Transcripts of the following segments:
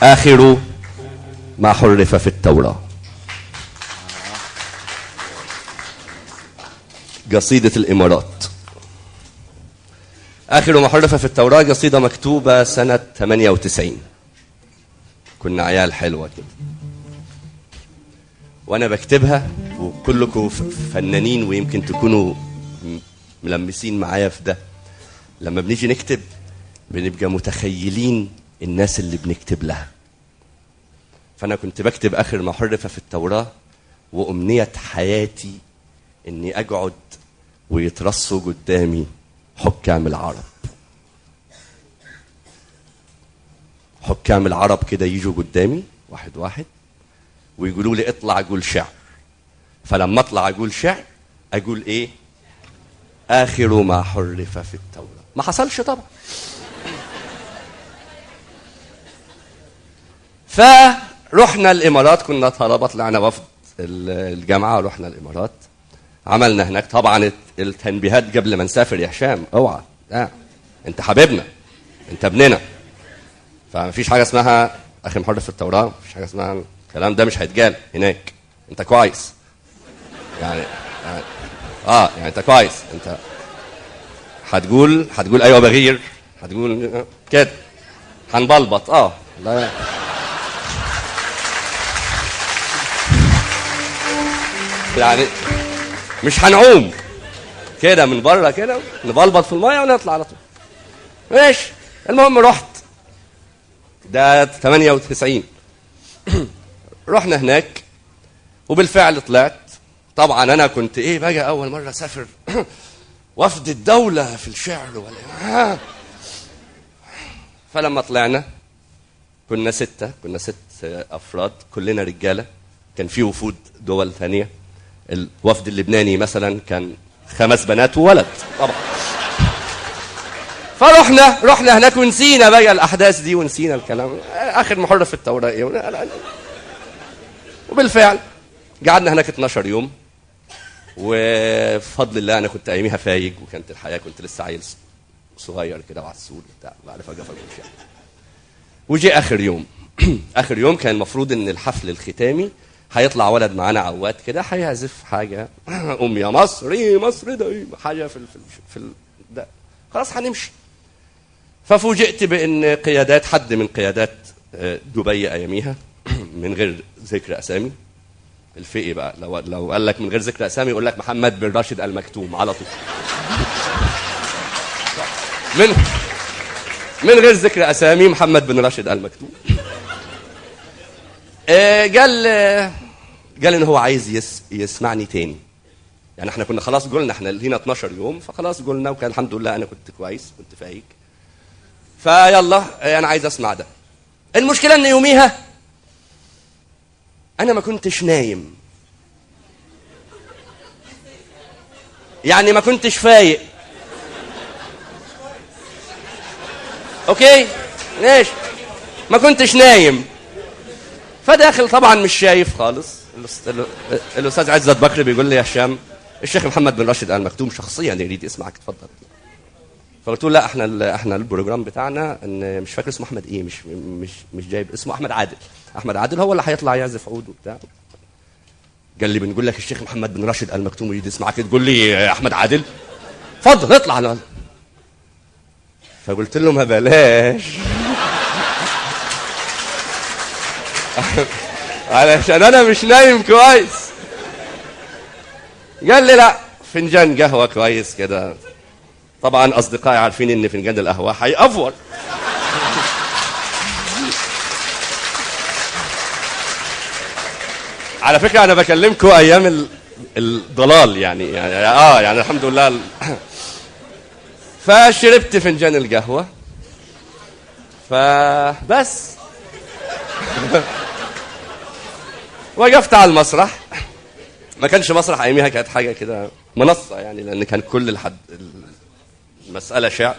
آخر ما حرف في التوراة قصيدة الإمارات آخر ما حرف في التوراة قصيدة مكتوبة سنة 98 كنا عيال حلوة كده وأنا بكتبها وكلكم ف- فنانين ويمكن تكونوا م- ملمسين معايا في ده لما بنيجي نكتب بنبقى متخيلين الناس اللي بنكتب لها فأنا كنت بكتب آخر ما حرف في التوراة وأمنية حياتي إني أقعد ويترصوا قدامي حكام العرب حكام العرب كده يجوا قدامي واحد واحد ويقولوا لي اطلع قول شعر فلما اطلع اقول شعر اقول ايه اخر ما حرف في التوراه ما حصلش طبعا فرحنا الامارات كنا طلبه طلعنا وفد ال- الجامعه رحنا الامارات عملنا هناك طبعا الت- التنبيهات قبل ما نسافر يا هشام اوعى لا انت حبيبنا انت ابننا فما فيش حاجه اسمها اخي محرف في التوراه ما فيش حاجه اسمها الكلام ده مش هيتقال هناك انت كويس يعني, يعني اه يعني انت كويس انت هتقول هتقول ايوه بغير هتقول كده هنبلبط اه لا يعني مش هنعوم كده من بره كده نبلبط في الميه ونطلع على طول ماشي المهم رحت ده 98 رحنا هناك وبالفعل طلعت طبعا انا كنت ايه بقى اول مره اسافر وفد الدوله في الشعر ولا فلما طلعنا كنا ستة كنا ست أفراد كلنا رجالة كان في وفود دول ثانية الوفد اللبناني مثلا كان خمس بنات وولد طبعا فرحنا رحنا هناك ونسينا بقى الأحداث دي ونسينا الكلام آخر محرف في التوراة إيه لا- لا- وبالفعل قعدنا هناك 12 يوم وبفضل الله أنا كنت أياميها فايق وكانت الحياة كنت لسه عيل صغير كده وعسول وبتاع بعرف أقف أقول شعر وجي اخر يوم اخر يوم كان المفروض ان الحفل الختامي هيطلع ولد معانا عواد كده هيعزف حاجه ام يا مصري مصر ده حاجه في ال في, ال في ال ده خلاص هنمشي ففوجئت بان قيادات حد من قيادات آه، دبي اياميها من غير ذكر اسامي الفقي بقى لو لو قال لك من غير ذكر اسامي يقول لك محمد بن راشد المكتوم على طول من من غير ذكر اسامي محمد بن راشد المكتوم آه، قال آه، قال ان هو عايز يس يسمعني تاني يعني احنا كنا خلاص قلنا احنا لينا 12 يوم فخلاص قلنا وكان الحمد لله انا كنت كويس كنت فايق فيلا آه، انا عايز اسمع ده المشكله ان يوميها انا ما كنتش نايم يعني ما كنتش فايق اوكي ماشي ما كنتش نايم فداخل طبعا مش شايف خالص الأس- ال- الاستاذ عزت بكر بيقول لي يا هشام الشيخ محمد بن راشد ال مكتوم شخصيا يريد يسمعك اتفضل فقلت له لا احنا ال- احنا البروجرام بتاعنا ان مش فاكر اسمه احمد ايه مش مش مش جايب اسمه احمد عادل احمد عادل هو اللي هيطلع يعزف عود وبتاع قال لي بنقول لك الشيخ محمد بن راشد ال مكتوم يريد يسمعك تقول لي يا احمد عادل اتفضل اطلع انا فقلت له ما بلاش علشان انا مش نايم كويس قال لي لا فنجان قهوه كويس كده طبعا اصدقائي عارفين ان فنجان القهوه هيأفور على فكره انا بكلمكم ايام ال- الضلال يعني يعني اه يعني الحمد لله ال- فشربت فنجان القهوه فبس وقفت على المسرح ما كانش مسرح اياميها كانت حاجه كده منصه يعني لان كان كل الحد المساله شعر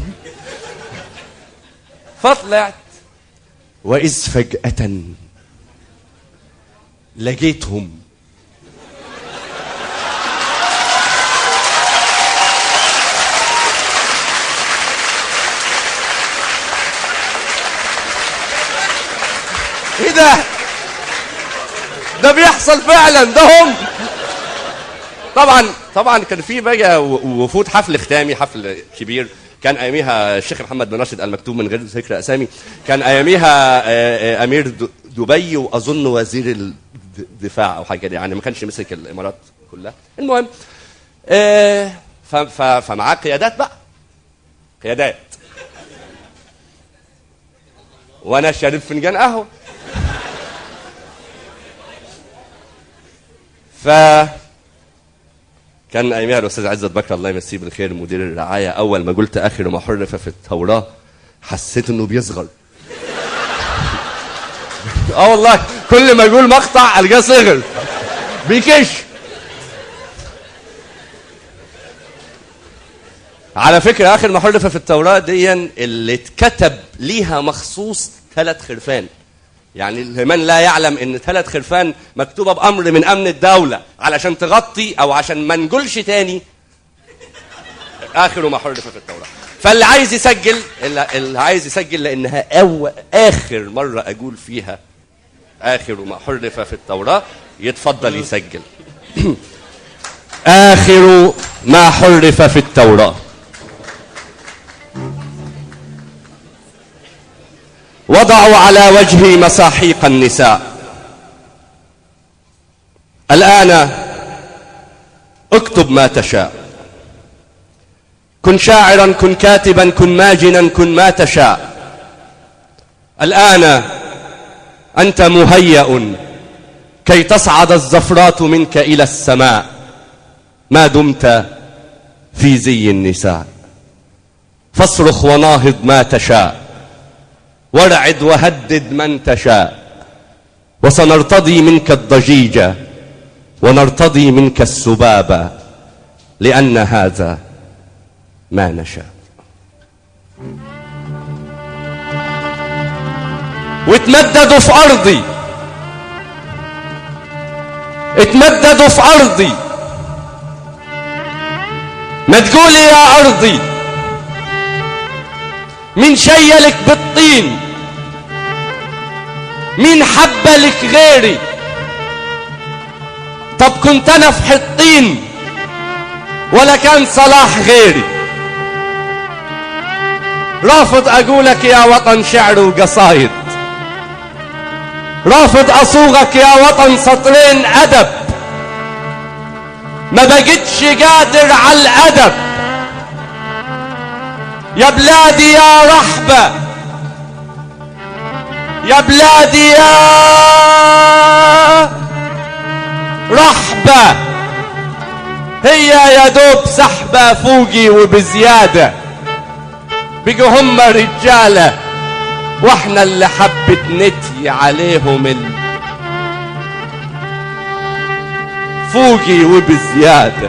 فطلعت واذ فجاه لقيتهم ايه ده ده بيحصل فعلا ده هم طبعا طبعا كان في بقى و- وفود حفل ختامي حفل كبير كان اياميها الشيخ محمد بن راشد المكتوب من غير ذكر اسامي كان اياميها آه، آه، امير د- دبي واظن وزير الدفاع او حاجه كده يعني ما كانش مسك الامارات كلها المهم آه، ف- ف- فمعاه قيادات بقى قيادات وانا شارب فنجان قهوه ف كان ايامها الاستاذ عزت بكر الله يمسيه بالخير مدير الرعايه اول ما قلت اخر ما حرف في التوراه حسيت انه بيصغر اه والله كل ما يقول مقطع القاه صغر بيكش على فكره اخر ما حرف في التوراه دي اللي اتكتب ليها مخصوص ثلاث خرفان يعني لمن لا يعلم ان ثلاث خرفان مكتوبه بامر من امن الدوله علشان تغطي او عشان ما نقولش تاني اخر ما حرف في التوراه فاللي عايز يسجل اللي اللي عايز يسجل لانها أو اخر مره اقول فيها اخر ما حرف في التوراه يتفضل يسجل اخر ما حرف في التوراه وضعوا على وجهي مساحيق النساء الآن اكتب ما تشاء كن شاعرا كن كاتبا كن ماجنا كن ما تشاء الآن أنت مهيأ كي تصعد الزفرات منك إلى السماء ما دمت في زي النساء فاصرخ وناهض ما تشاء وارعد وهدد من تشاء وسنرتضي منك الضجيج ونرتضي منك السباب لأن هذا ما نشاء واتمددوا في أرضي اتمددوا في أرضي ما تقولي يا أرضي مين شيلك بالطين مين حبلك غيري طب كنت انا في حطين ولا كان صلاح غيري رافض اقولك يا وطن شعر وقصايد رافض اصوغك يا وطن سطرين ادب ما بقتش قادر على الادب يا بلادي يا رحبة يا بلادي يا رحبة هي يا دوب سحبة فوقي وبزيادة بقوا هم رجالة واحنا اللي حبت نتي عليهم ال... فوقي وبزيادة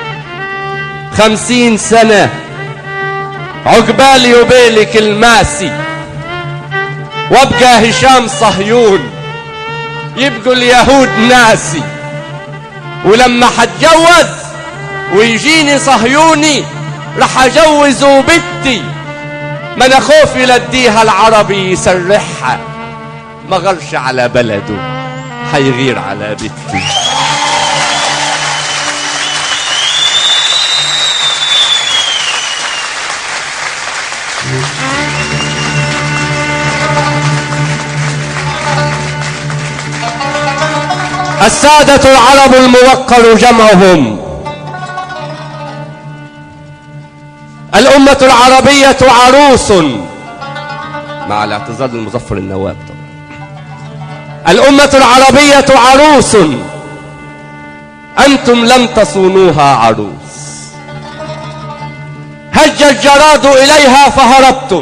خمسين سنة عقبالي وبيلك الماسي وابقى هشام صهيون يبقوا اليهود ناسي ولما حتجوز ويجيني صهيوني رح اجوزه بنتي ما انا خوفي لديها العربي يسرحها ما غرش على بلده حيغير على بنتي السادة العرب الموقر جمعهم الأمة العربية عروس مع الاعتذار للمظفر النواب طبعا الأمة العربية عروس أنتم لم تصونوها عروس هج الجراد إليها فهربتم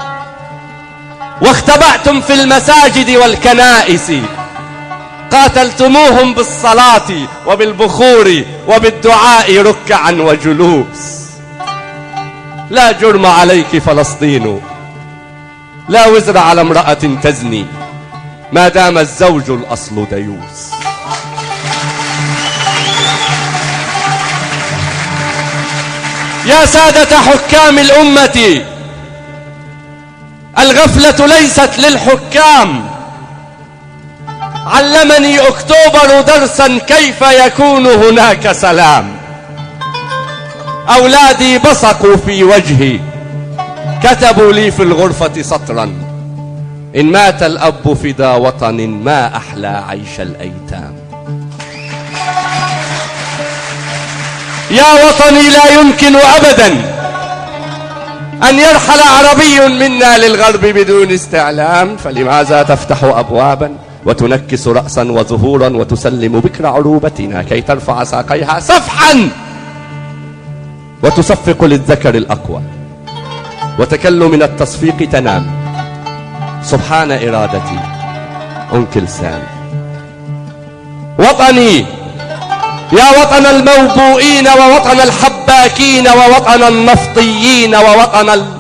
واختبأتم في المساجد والكنائس قاتلتموهم بالصلاة وبالبخور وبالدعاء ركعا وجلوس لا جرم عليك فلسطين لا وزر على امرأة تزني ما دام الزوج الأصل ديوس يا سادة حكام الأمة الغفلة ليست للحكام علمني اكتوبر درسا كيف يكون هناك سلام اولادي بصقوا في وجهي كتبوا لي في الغرفه سطرا ان مات الاب فدا وطن ما احلى عيش الايتام يا وطني لا يمكن ابدا ان يرحل عربي منا للغرب بدون استعلام فلماذا تفتح ابوابا وتنكس راسا وظهورا وتسلم بكر عروبتنا كي ترفع ساقيها سفحا وتصفق للذكر الاقوى وتكل من التصفيق تنام سبحان ارادتي انكل سام وطني يا وطن الموبوئين ووطن الحباكين ووطن النفطيين ووطن ال...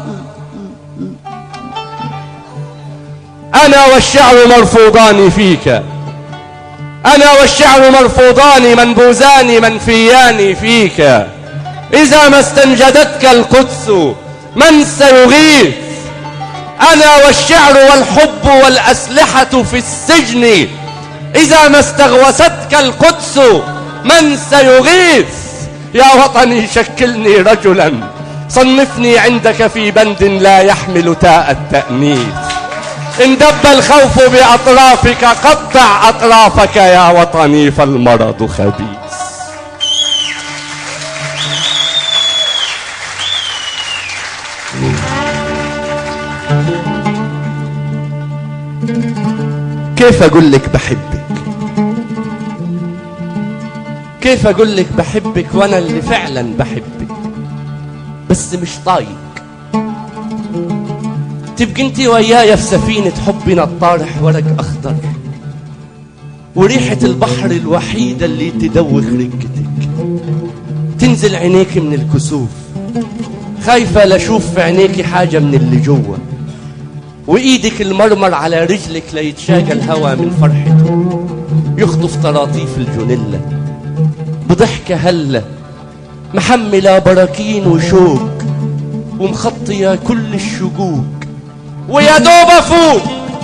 أنا والشعر مرفوضان فيك أنا والشعر مرفوضان منبوذان منفيان فيك إذا ما استنجدتك القدس من سيغيث أنا والشعر والحب والأسلحة في السجن إذا ما استغوستك القدس من سيغيث يا وطني شكلني رجلا صنفني عندك في بند لا يحمل تاء التأنيث إن دب الخوف بأطرافك قطع أطرافك يا وطني فالمرض خبيث كيف أقول لك بحبك كيف اقول لك بحبك وانا اللي فعلا بحبك بس مش طايق تبقى انت ويايا في سفينة حبنا الطارح ورق اخضر وريحة البحر الوحيدة اللي تدوخ رقتك تنزل عينيك من الكسوف خايفة لاشوف في عينيك حاجة من اللي جوا وايدك المرمر على رجلك ليتشاقى الهوى من فرحته يخطف طراطيف الجنله بضحكة هلة محملة براكين وشوك ومخطية كل الشقوق ويا دوب افوق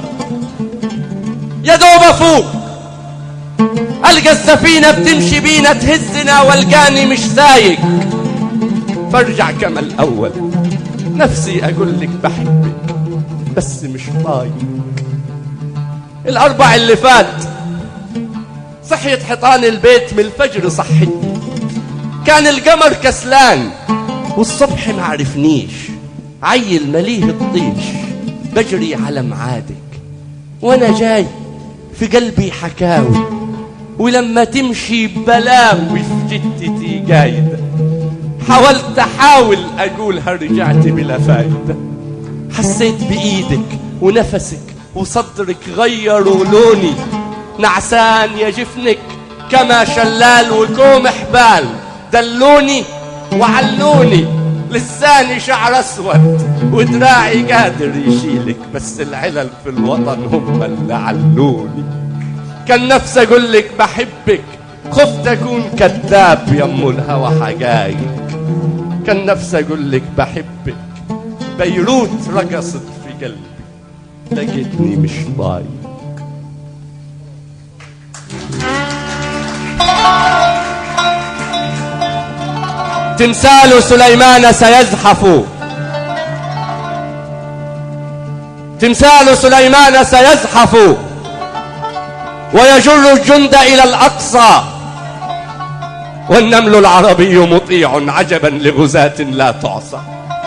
يا دوب افوق القى السفينة بتمشي بينا تهزنا والقاني مش سايق فارجع كما الاول نفسي اقول لك بحبك بس مش طايق الاربع اللي فات صحيت حيطان البيت من الفجر صحتني كان القمر كسلان والصبح ما عرفنيش عيل مليه الطيش بجري على معادك وانا جاي في قلبي حكاوي ولما تمشي بلاوي في جدتي قايدة حاولت احاول اقولها رجعت بلا فايدة حسيت بايدك ونفسك وصدرك غيروا لوني نعسان يا جفنك كما شلال وكوم حبال دلوني وعلوني لساني شعر اسود ودراعي قادر يشيلك بس العلل في الوطن هم اللي علوني كان نفسي اقول لك بحبك خفت اكون كذاب يم الهوى حقايق كان نفسي اقول لك بحبك بيروت رقصت في قلبي لقيتني مش ضايق تمثال سليمان سيزحف تمثال سليمان سيزحف ويجر الجند الى الاقصى والنمل العربي مطيع عجبا لغزاة لا تعصى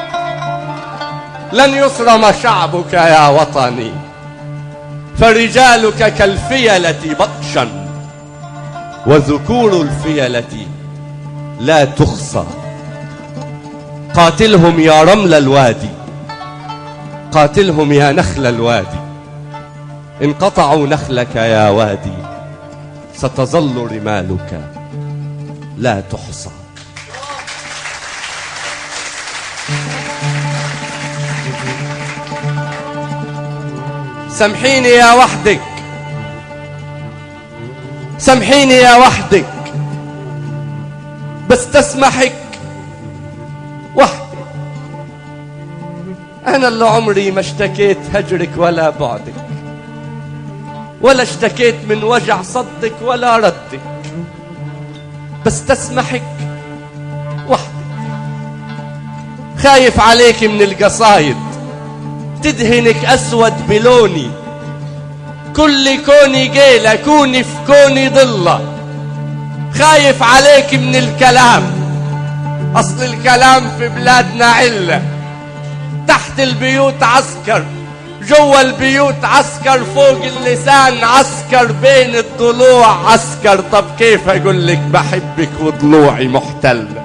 لن يصرم شعبك يا وطني فرجالك كالفيلة بطشا وذكور الفيلة لا تخصى قاتلهم يا رمل الوادي قاتلهم يا نخل الوادي انقطعوا نخلك يا وادي ستظل رمالك لا تحصى سامحيني يا وحدك سامحيني يا وحدك بس تسمحك وحدك أنا اللي عمري ما اشتكيت هجرك ولا بعدك ولا اشتكيت من وجع صدك ولا ردك بس تسمحك وحدك خايف عليك من القصايد تدهنك أسود بلوني كل كوني جيلة كوني في كوني ضلة خايف عليك من الكلام أصل الكلام في بلادنا علة تحت البيوت عسكر جوا البيوت عسكر فوق اللسان عسكر بين الضلوع عسكر طب كيف اقول لك بحبك وضلوعي محتله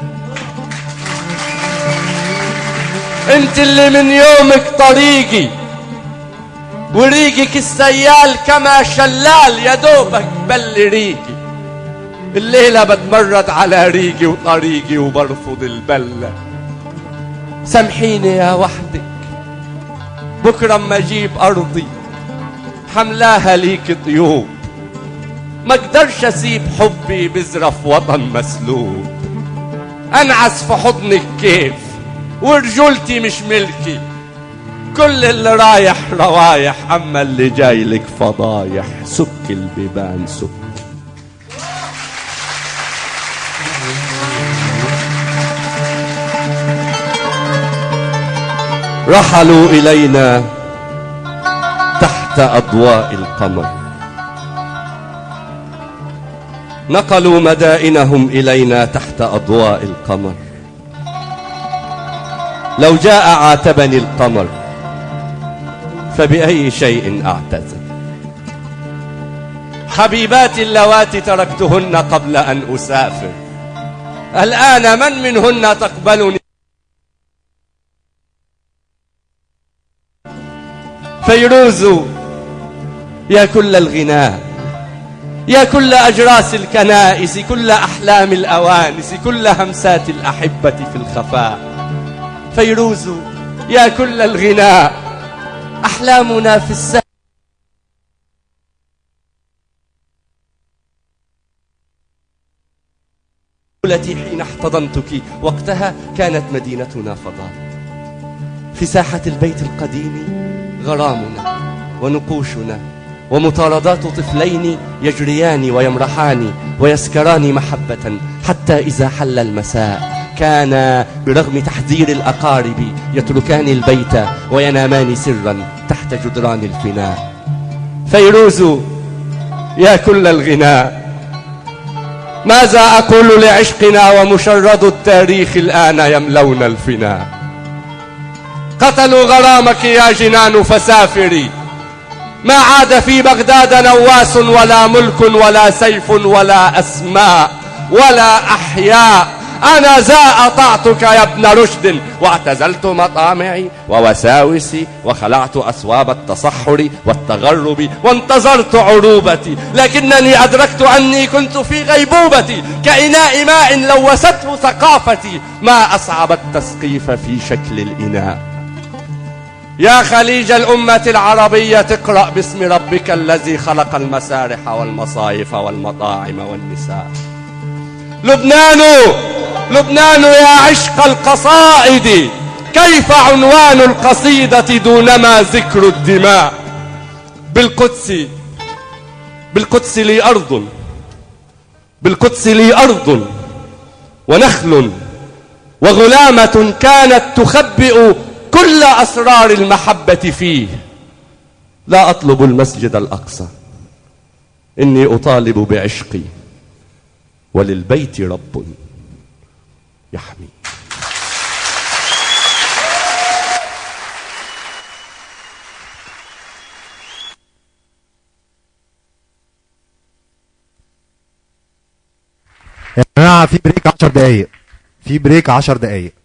انت اللي من يومك طريقي وريقك السيال كما شلال يا دوبك بل ريقي الليلة بتمرد على ريقي وطريقي وبرفض البلة سامحيني يا وحدك بكرة اما اجيب ارضي حملاها ليك طيوب ما اقدرش اسيب حبي بزرف وطن مسلوب انعس في حضنك كيف ورجولتي مش ملكي كل اللي رايح روايح اما اللي جاي لك فضايح سك البيبان سك رحلوا الينا تحت اضواء القمر نقلوا مدائنهم الينا تحت اضواء القمر لو جاء عاتبني القمر فبأي شيء أعتذر حبيباتي اللواتي تركتهن قبل أن أسافر الآن من منهن تقبلني فيروز يا كل الغناء يا كل أجراس الكنائس كل أحلام الأوانس كل همسات الأحبة في الخفاء فيروز يا كل الغناء أحلامنا في السهل التي حين احتضنتك وقتها كانت مدينتنا فضاء في ساحة البيت القديم غرامنا ونقوشنا ومطاردات طفلين يجريان ويمرحان ويسكران محبة حتى إذا حل المساء كان برغم تحذير الأقارب يتركان البيت وينامان سرا تحت جدران الفناء فيروز يا كل الغناء ماذا أقول لعشقنا ومشرد التاريخ الآن يملون الفناء قتلوا غرامك يا جنان فسافري ما عاد في بغداد نواس ولا ملك ولا سيف ولا أسماء ولا أحياء أنا ذا أطعتك يا ابن رشد واعتزلت مطامعي ووساوسي وخلعت أثواب التصحر والتغرب وانتظرت عروبتي لكنني أدركت أني كنت في غيبوبتي كإناء ماء لوسته ثقافتي ما أصعب التسقيف في شكل الإناء يا خليج الأمة العربية اقرأ باسم ربك الذي خلق المسارح والمصايف والمطاعم والنساء لبنان لبنان يا عشق القصائد كيف عنوان القصيدة دونما ذكر الدماء بالقدس بالقدس لي أرض بالقدس لي أرض ونخل وغلامة كانت تخبئ كل أسرار المحبة فيه لا أطلب المسجد الأقصى إني أطالب بعشقي وللبيت رب يحمي يا جماعه في بريك 10 دقايق في بريك 10 دقايق